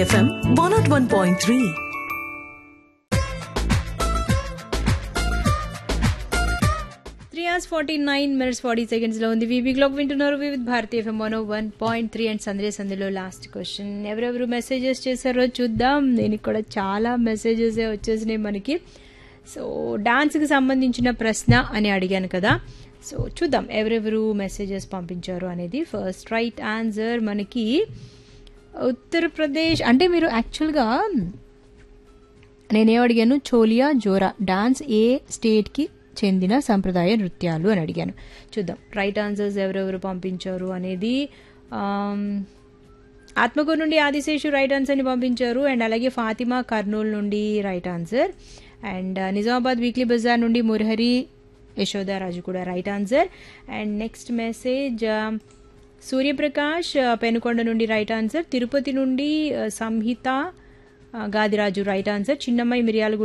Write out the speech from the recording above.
FM one naught one point three three hours forty nine minutes forty seconds లో ఉంది VB clock వింటున్నారు వివిధ్ భారతీయ FM one one point three and సందే సందేలో last question ఎవరెవరు messages చేశారో చూద్దాం దీనికి కూడా చాలా మెసేజెస్ వచ్చేసినాయి మనకి సో డాన్స్కి సంబంధించిన ప్రశ్న అని అడిగాను కదా సో చూద్దాం ఎవరెవరు మెసేజెస్ పంపించారు అనేది ఫస్ట్ రైట్ ఆన్సర్ మనకి ఉత్తరప్రదేశ్ అంటే మీరు యాక్చువల్గా నేనేం అడిగాను చోలియా జోరా డాన్స్ ఏ స్టేట్కి చెందిన సంప్రదాయ నృత్యాలు అని అడిగాను చూద్దాం రైట్ ఆన్సర్స్ ఎవరెవరు పంపించారు అనేది ఆమ్, ఆత్మకూరు నుండి ఆదిశేషు రైట్ ఆన్సర్ని పంపించారు అండ్ అలాగే ఫాతిమా కర్నూలు నుండి right answer and Nizamabad weekly బజార్ నుండి మురహరి యశోదారాజు కూడా right answer and next message Suryaprakash ఆ, పెనుకొండ నుండి రైట్ ఆన్సర్ తిరుపతి నుండి ఆ, సంహిత ఆ, గాదిరాజు రైట్ ఆన్సర్ చిన్నమ్మాయి మిర్యాలగూడ